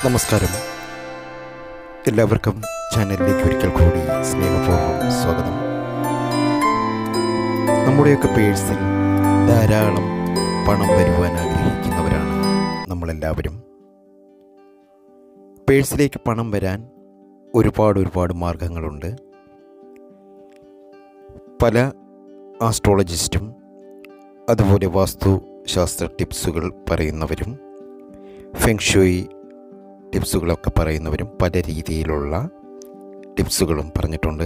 നമസ്കാരം എല്ലാവർക്കും ചാനലിലേക്ക് ഒരിക്കൽ കൂടി സ്നേഹപൂർവ്വം സ്വാഗതം നമ്മുടെയൊക്കെ പേഴ്സിൽ ധാരാളം പണം വരുവാൻ ആഗ്രഹിക്കുന്നവരാണ് നമ്മളെല്ലാവരും പേഴ്സിലേക്ക് പണം വരാൻ ഒരുപാട് ഒരുപാട് മാർഗങ്ങളുണ്ട് പല ആസ്ട്രോളജിസ്റ്റും അതുപോലെ വാസ്തുശാസ്ത്ര ടിപ്സുകൾ പറയുന്നവരും ഫെങ്ഷുയി ടിപ്സുകളൊക്കെ പറയുന്നവരും പല രീതിയിലുള്ള ടിപ്സുകളും പറഞ്ഞിട്ടുണ്ട്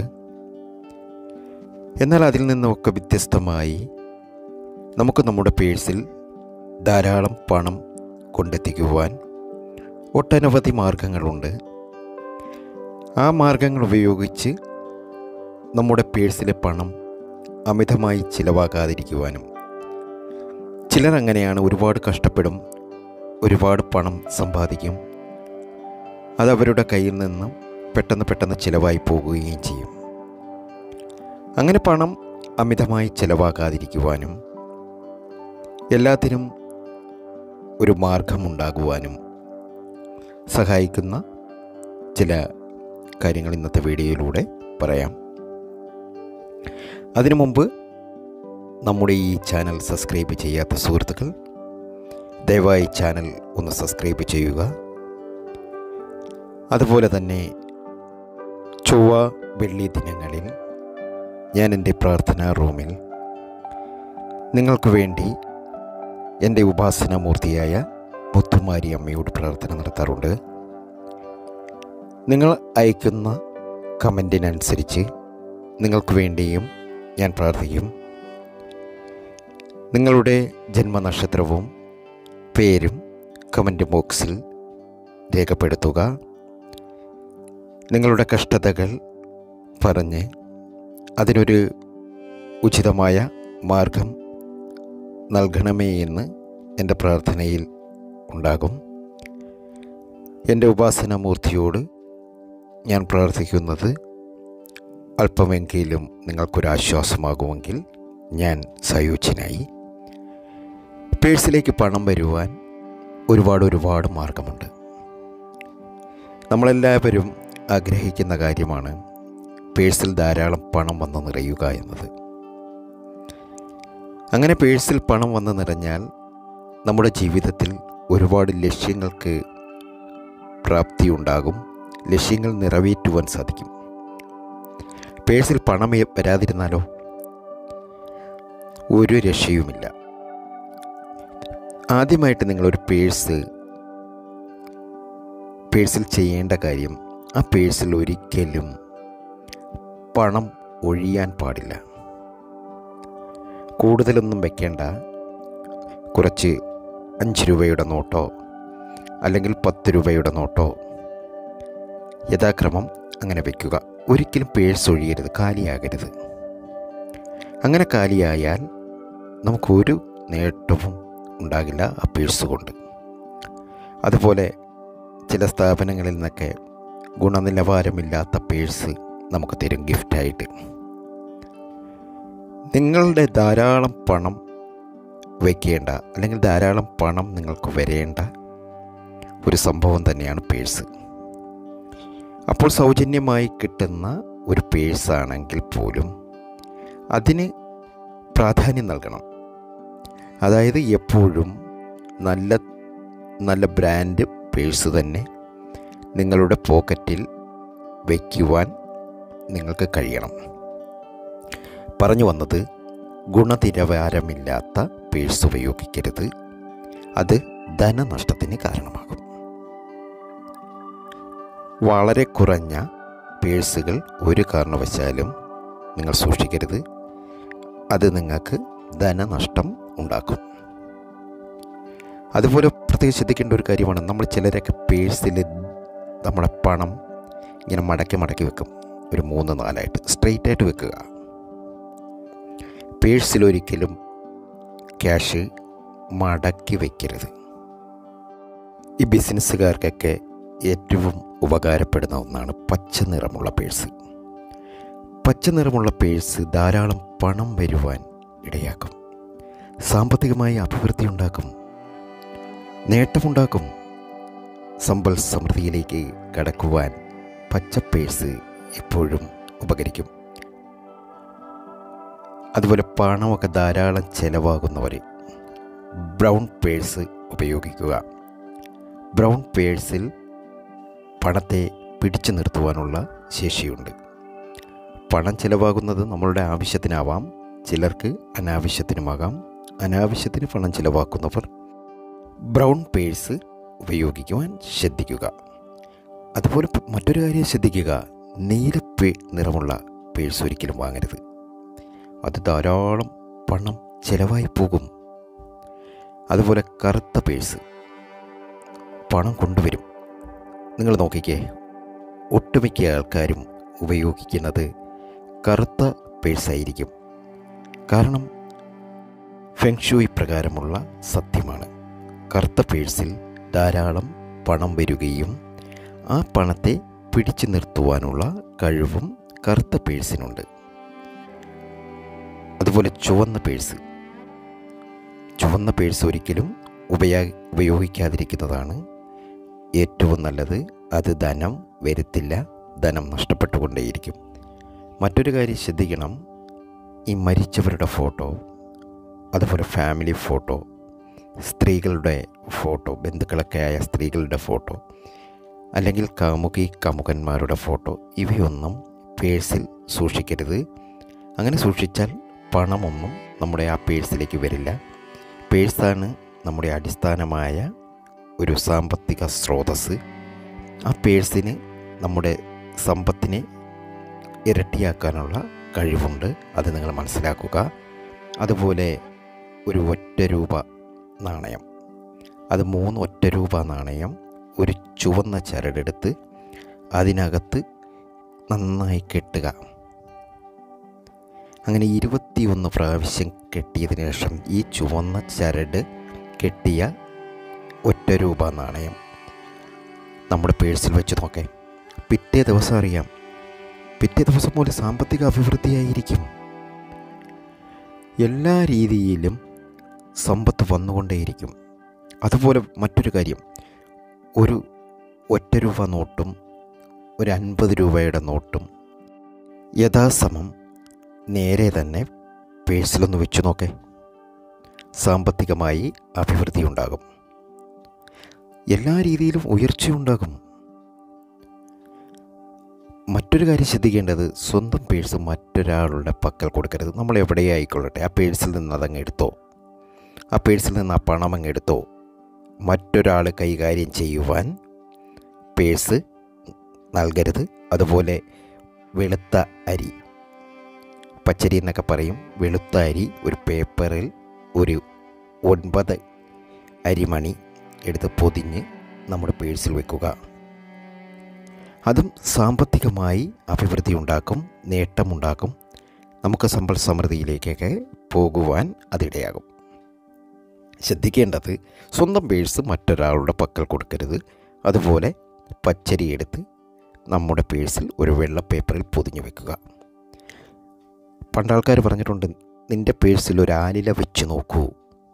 എന്നാൽ അതിൽ നിന്നൊക്കെ വ്യത്യസ്തമായി നമുക്ക് നമ്മുടെ പേഴ്സിൽ ധാരാളം പണം കൊണ്ടെത്തിക്കുവാൻ ഒട്ടനവധി മാർഗങ്ങളുണ്ട് ആ മാർഗങ്ങൾ ഉപയോഗിച്ച് നമ്മുടെ പേഴ്സിലെ പണം അമിതമായി ചിലവാകാതിരിക്കുവാനും ചിലർ അങ്ങനെയാണ് ഒരുപാട് കഷ്ടപ്പെടും ഒരുപാട് പണം സമ്പാദിക്കും അത് അവരുടെ കയ്യിൽ നിന്ന് പെട്ടെന്ന് പെട്ടെന്ന് ചിലവായി പോകുകയും ചെയ്യും അങ്ങനെ പണം അമിതമായി ചിലവാകാതിരിക്കുവാനും എല്ലാത്തിനും ഒരു മാർഗമുണ്ടാകുവാനും സഹായിക്കുന്ന ചില കാര്യങ്ങൾ ഇന്നത്തെ വീഡിയോയിലൂടെ പറയാം അതിനു മുമ്പ് നമ്മുടെ ഈ ചാനൽ സബ്സ്ക്രൈബ് ചെയ്യാത്ത സുഹൃത്തുക്കൾ ദയവായി ചാനൽ ഒന്ന് സബ്സ്ക്രൈബ് ചെയ്യുക അതുപോലെ തന്നെ ചൊവ്വ വെള്ളി ദിനങ്ങളിൽ ഞാൻ എൻ്റെ പ്രാർത്ഥനാ റൂമിൽ നിങ്ങൾക്ക് വേണ്ടി എൻ്റെ ഉപാസനാമൂർത്തിയായ മുത്തുമാരി അമ്മയോട് പ്രാർത്ഥന നടത്താറുണ്ട് നിങ്ങൾ അയക്കുന്ന കമൻറ്റിനനുസരിച്ച് നിങ്ങൾക്ക് വേണ്ടിയും ഞാൻ പ്രാർത്ഥിക്കും നിങ്ങളുടെ ജന്മനക്ഷത്രവും പേരും കമൻറ്റ് ബോക്സിൽ രേഖപ്പെടുത്തുക നിങ്ങളുടെ കഷ്ടതകൾ പറഞ്ഞ് അതിനൊരു ഉചിതമായ മാർഗം നൽകണമേ എന്ന് എൻ്റെ പ്രാർത്ഥനയിൽ ഉണ്ടാകും എൻ്റെ ഉപാസനാമൂർത്തിയോട് ഞാൻ പ്രാർത്ഥിക്കുന്നത് അല്പമെങ്കിലും നിങ്ങൾക്കൊരാശ്വാസമാകുമെങ്കിൽ ഞാൻ സയോജ്യനായി പേഴ്സിലേക്ക് പണം വരുവാൻ ഒരുപാട് ഒരുപാട് മാർഗമുണ്ട് നമ്മളെല്ലാവരും ആഗ്രഹിക്കുന്ന കാര്യമാണ് പേഴ്സിൽ ധാരാളം പണം വന്ന് നിറയുക എന്നത് അങ്ങനെ പേഴ്സിൽ പണം വന്ന് നിറഞ്ഞാൽ നമ്മുടെ ജീവിതത്തിൽ ഒരുപാട് ലക്ഷ്യങ്ങൾക്ക് പ്രാപ്തി ഉണ്ടാകും ലക്ഷ്യങ്ങൾ നിറവേറ്റുവാൻ സാധിക്കും പേഴ്സിൽ പണം വരാതിരുന്നാലോ ഒരു രക്ഷയുമില്ല ആദ്യമായിട്ട് നിങ്ങളൊരു പേഴ്സ് പേഴ്സിൽ ചെയ്യേണ്ട കാര്യം ആ പേഴ്സിൽ ഒരിക്കലും പണം ഒഴിയാൻ പാടില്ല കൂടുതലൊന്നും വെക്കേണ്ട കുറച്ച് അഞ്ച് രൂപയുടെ നോട്ടോ അല്ലെങ്കിൽ പത്ത് രൂപയുടെ നോട്ടോ യഥാക്രമം അങ്ങനെ വയ്ക്കുക ഒരിക്കലും പേഴ്സ് ഒഴിയരുത് കാലിയാകരുത് അങ്ങനെ കാലിയായാൽ നമുക്കൊരു നേട്ടവും ഉണ്ടാകില്ല ആ പേഴ്സ് കൊണ്ട് അതുപോലെ ചില സ്ഥാപനങ്ങളിൽ നിന്നൊക്കെ ഗുണനിലവാരമില്ലാത്ത പേഴ്സ് നമുക്ക് തരും ഗിഫ്റ്റായിട്ട് നിങ്ങളുടെ ധാരാളം പണം വയ്ക്കേണ്ട അല്ലെങ്കിൽ ധാരാളം പണം നിങ്ങൾക്ക് വരേണ്ട ഒരു സംഭവം തന്നെയാണ് പേഴ്സ് അപ്പോൾ സൗജന്യമായി കിട്ടുന്ന ഒരു പേഴ്സാണെങ്കിൽ പോലും അതിന് പ്രാധാന്യം നൽകണം അതായത് എപ്പോഴും നല്ല നല്ല ബ്രാൻഡ് പേഴ്സ് തന്നെ നിങ്ങളുടെ പോക്കറ്റിൽ വയ്ക്കുവാൻ നിങ്ങൾക്ക് കഴിയണം പറഞ്ഞു വന്നത് ഗുണനിലവാരമില്ലാത്ത പേഴ്സ് ഉപയോഗിക്കരുത് അത് ധനനഷ്ടത്തിന് കാരണമാകും വളരെ കുറഞ്ഞ പേഴ്സുകൾ ഒരു കാരണവശാലും നിങ്ങൾ സൂക്ഷിക്കരുത് അത് നിങ്ങൾക്ക് ധനനഷ്ടം ഉണ്ടാക്കും അതുപോലെ പ്രത്യേകം ശ്രദ്ധിക്കേണ്ട ഒരു കാര്യമാണ് നമ്മൾ ചിലരൊക്കെ പേഴ്സിൽ നമ്മുടെ പണം ഇങ്ങനെ മടക്കി മടക്കി വെക്കും ഒരു മൂന്ന് നാലായിട്ട് സ്ട്രെയിറ്റ് ആയിട്ട് വെക്കുക പേഴ്സിലൊരിക്കലും ക്യാഷ് മടക്കി വയ്ക്കരുത് ഈ ബിസിനസ്സുകാർക്കൊക്കെ ഏറ്റവും ഉപകാരപ്പെടുന്ന ഒന്നാണ് പച്ച നിറമുള്ള പേഴ്സ് പച്ച നിറമുള്ള പേഴ്സ് ധാരാളം പണം വരുവാൻ ഇടയാക്കും സാമ്പത്തികമായി അഭിവൃദ്ധി ഉണ്ടാക്കും നേട്ടമുണ്ടാക്കും സമ്പൽ സമൃദ്ധിയിലേക്ക് കടക്കുവാൻ പച്ച പേഴ്സ് എപ്പോഴും ഉപകരിക്കും അതുപോലെ പണമൊക്കെ ധാരാളം ചിലവാകുന്നവർ ബ്രൗൺ പേഴ്സ് ഉപയോഗിക്കുക ബ്രൗൺ പേഴ്സിൽ പണത്തെ പിടിച്ചു നിർത്തുവാനുള്ള ശേഷിയുണ്ട് പണം ചിലവാകുന്നത് നമ്മളുടെ ആവശ്യത്തിനാവാം ചിലർക്ക് അനാവശ്യത്തിനുമാകാം അനാവശ്യത്തിന് പണം ചിലവാക്കുന്നവർ ബ്രൗൺ പേഴ്സ് ഉപയോഗിക്കുവാൻ ശ്രദ്ധിക്കുക അതുപോലെ പ- മറ്റൊരു കാര്യം ശ്രദ്ധിക്കുക നീല പേ നിറമുള്ള പേഴ്സ് ഒരിക്കലും വാങ്ങരുത് അത് ധാരാളം പണം ചിലവായി പോകും അതുപോലെ കറുത്ത പേഴ്സ് പണം കൊണ്ടുവരും നിങ്ങൾ നോക്കിക്കേ ഒട്ടുമിക്ക ആൾക്കാരും ഉപയോഗിക്കുന്നത് കറുത്ത പേഴ്സായിരിക്കും കാരണം ഫെങ്ഷൂയി പ്രകാരമുള്ള സത്യമാണ് കറുത്ത പേഴ്സിൽ ധാരാളം പണം വരികയും ആ പണത്തെ പിടിച്ചു നിർത്തുവാനുള്ള കഴിവും കറുത്ത പേഴ്സിനുണ്ട് അതുപോലെ ചുവന്ന പേഴ്സ് ചുവന്ന പേഴ്സ് ഒരിക്കലും ഉപയോ ഉപയോഗിക്കാതിരിക്കുന്നതാണ് ഏറ്റവും നല്ലത് അത് ധനം വരുത്തില്ല ധനം നഷ്ടപ്പെട്ടുകൊണ്ടേയിരിക്കും മറ്റൊരു കാര്യം ശ്രദ്ധിക്കണം ഈ മരിച്ചവരുടെ ഫോട്ടോ അതുപോലെ ഫാമിലി ഫോട്ടോ സ്ത്രീകളുടെ ഫോട്ടോ ബന്ധുക്കളൊക്കെ ആയ സ്ത്രീകളുടെ ഫോട്ടോ അല്ലെങ്കിൽ കാമുകി കാമുകന്മാരുടെ ഫോട്ടോ ഇവയൊന്നും പേഴ്സിൽ സൂക്ഷിക്കരുത് അങ്ങനെ സൂക്ഷിച്ചാൽ പണമൊന്നും നമ്മുടെ ആ പേഴ്സിലേക്ക് വരില്ല പേഴ്സാണ് നമ്മുടെ അടിസ്ഥാനമായ ഒരു സാമ്പത്തിക സ്രോതസ്സ് ആ പേഴ്സിന് നമ്മുടെ സമ്പത്തിനെ ഇരട്ടിയാക്കാനുള്ള കഴിവുണ്ട് അത് നിങ്ങൾ മനസ്സിലാക്കുക അതുപോലെ ഒരു ഒറ്റ രൂപ നാണയം അത് മൂന്ന് ഒറ്റ രൂപ നാണയം ഒരു ചുവന്ന ചരടെടുത്ത് അതിനകത്ത് നന്നായി കെട്ടുക അങ്ങനെ ഇരുപത്തിയൊന്ന് പ്രാവശ്യം കെട്ടിയതിന് ശേഷം ഈ ചുവന്ന ചരട് കെട്ടിയ ഒറ്റ രൂപ നാണയം നമ്മുടെ പേഴ്സിൽ വെച്ച് നോക്കേ പിറ്റേ ദിവസം അറിയാം പിറ്റേ ദിവസം പോലെ സാമ്പത്തിക അഭിവൃദ്ധിയായിരിക്കും എല്ലാ രീതിയിലും സമ്പത്ത് വന്നുകൊണ്ടേയിരിക്കും അതുപോലെ മറ്റൊരു കാര്യം ഒരു ഒറ്റ രൂപ നോട്ടും ഒരു അൻപത് രൂപയുടെ നോട്ടും യഥാസമം നേരെ തന്നെ പേഴ്സിലൊന്ന് വെച്ച് നോക്കേ സാമ്പത്തികമായി അഭിവൃദ്ധി ഉണ്ടാകും എല്ലാ രീതിയിലും ഉയർച്ചയുണ്ടാകും മറ്റൊരു കാര്യം ശ്രദ്ധിക്കേണ്ടത് സ്വന്തം പേഴ്സ് മറ്റൊരാളുടെ പക്കൽ കൊടുക്കരുത് നമ്മൾ എവിടെ ആയിക്കൊള്ളട്ടെ ആ പേഴ്സിൽ നിന്ന് അതങ്ങ് എടുത്തോ ആ പേഴ്സിൽ നിന്ന് ആ പണം അങ്ങ് എടുത്തോ മറ്റൊരാൾ കൈകാര്യം ചെയ്യുവാൻ പേഴ്സ് നൽകരുത് അതുപോലെ വെളുത്ത അരി പച്ചരി എന്നൊക്കെ പറയും വെളുത്ത അരി ഒരു പേപ്പറിൽ ഒരു ഒൻപത് അരിമണി എടുത്ത് പൊതിഞ്ഞ് നമ്മുടെ പേഴ്സിൽ വെക്കുക അതും സാമ്പത്തികമായി അഭിവൃദ്ധി ഉണ്ടാക്കും നേട്ടമുണ്ടാക്കും നമുക്ക് സമ്പൽ സമൃദ്ധിയിലേക്കൊക്കെ പോകുവാൻ അതിടയാകും ശ്രദ്ധിക്കേണ്ടത് സ്വന്തം പേഴ്സ് മറ്റൊരാളുടെ പക്കൽ കൊടുക്കരുത് അതുപോലെ പച്ചരി എടുത്ത് നമ്മുടെ പേഴ്സിൽ ഒരു വെള്ള പേപ്പറിൽ പൊതിഞ്ഞു വെക്കുക പണ്ടാൾക്കാർ പറഞ്ഞിട്ടുണ്ട് നിൻ്റെ പേഴ്സിൽ ഒരു ആലില വെച്ച് നോക്കൂ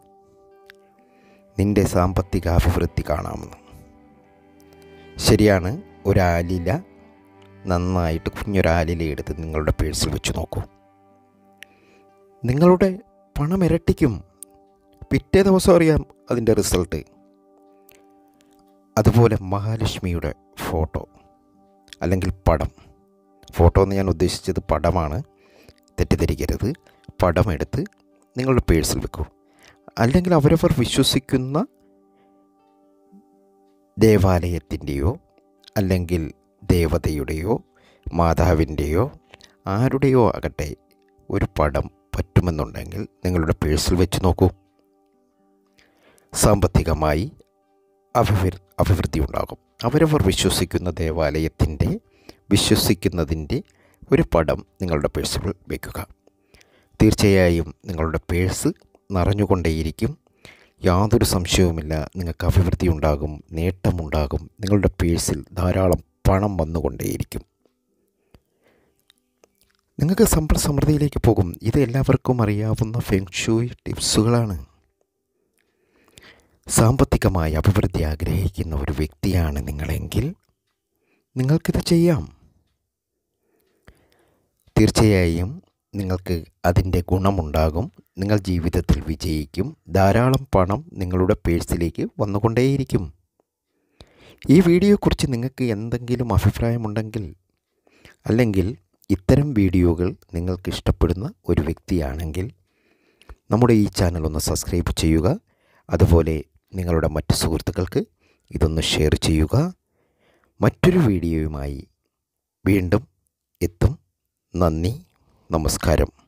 നിൻ്റെ സാമ്പത്തിക അഭിവൃദ്ധി കാണാമെന്ന് ശരിയാണ് ഒരാലില നന്നായിട്ട് കുഞ്ഞൊരാലില എടുത്ത് നിങ്ങളുടെ പേഴ്സിൽ വെച്ച് നോക്കൂ നിങ്ങളുടെ പണം ഇരട്ടിക്കും പിറ്റേ ദിവസം അറിയാം അതിൻ്റെ റിസൾട്ട് അതുപോലെ മഹാലക്ഷ്മിയുടെ ഫോട്ടോ അല്ലെങ്കിൽ പടം ഫോട്ടോ എന്ന് ഞാൻ ഉദ്ദേശിച്ചത് പടമാണ് തെറ്റിദ്ധരിക്കരുത് പടം എടുത്ത് നിങ്ങളുടെ പേഴ്സിൽ വെക്കൂ അല്ലെങ്കിൽ അവരവർ വിശ്വസിക്കുന്ന ദേവാലയത്തിൻ്റെയോ അല്ലെങ്കിൽ ദേവതയുടെയോ മാതാവിൻ്റെയോ ആരുടെയോ ആകട്ടെ ഒരു പടം പറ്റുമെന്നുണ്ടെങ്കിൽ നിങ്ങളുടെ പേഴ്സിൽ വെച്ച് നോക്കൂ സാമ്പത്തികമായി അഭിവൃ അഭിവൃദ്ധി ഉണ്ടാകും അവരവർ വിശ്വസിക്കുന്ന ദേവാലയത്തിൻ്റെ വിശ്വസിക്കുന്നതിൻ്റെ ഒരു പടം നിങ്ങളുടെ പേഴ്സിൽ വയ്ക്കുക തീർച്ചയായും നിങ്ങളുടെ പേഴ്സ് നിറഞ്ഞുകൊണ്ടേയിരിക്കും യാതൊരു സംശയവുമില്ല നിങ്ങൾക്ക് അഭിവൃദ്ധി ഉണ്ടാകും നേട്ടമുണ്ടാകും നിങ്ങളുടെ പേഴ്സിൽ ധാരാളം പണം വന്നുകൊണ്ടേയിരിക്കും നിങ്ങൾക്ക് സമ്പൽ സമൃദ്ധിയിലേക്ക് പോകും ഇത് എല്ലാവർക്കും അറിയാവുന്ന ഫെങ്ഷൂയി ടിപ്സുകളാണ് സാമ്പത്തികമായി അഭിവൃദ്ധി ആഗ്രഹിക്കുന്ന ഒരു വ്യക്തിയാണ് നിങ്ങളെങ്കിൽ നിങ്ങൾക്കിത് ചെയ്യാം തീർച്ചയായും നിങ്ങൾക്ക് അതിൻ്റെ ഗുണമുണ്ടാകും നിങ്ങൾ ജീവിതത്തിൽ വിജയിക്കും ധാരാളം പണം നിങ്ങളുടെ പേഴ്സിലേക്ക് വന്നുകൊണ്ടേയിരിക്കും ഈ വീഡിയോയെക്കുറിച്ച് നിങ്ങൾക്ക് എന്തെങ്കിലും അഭിപ്രായമുണ്ടെങ്കിൽ അല്ലെങ്കിൽ ഇത്തരം വീഡിയോകൾ നിങ്ങൾക്ക് ഇഷ്ടപ്പെടുന്ന ഒരു വ്യക്തിയാണെങ്കിൽ നമ്മുടെ ഈ ചാനൽ ഒന്ന് സബ്സ്ക്രൈബ് ചെയ്യുക അതുപോലെ നിങ്ങളുടെ മറ്റ് സുഹൃത്തുക്കൾക്ക് ഇതൊന്ന് ഷെയർ ചെയ്യുക മറ്റൊരു വീഡിയോയുമായി വീണ്ടും എത്തും നന്ദി നമസ്കാരം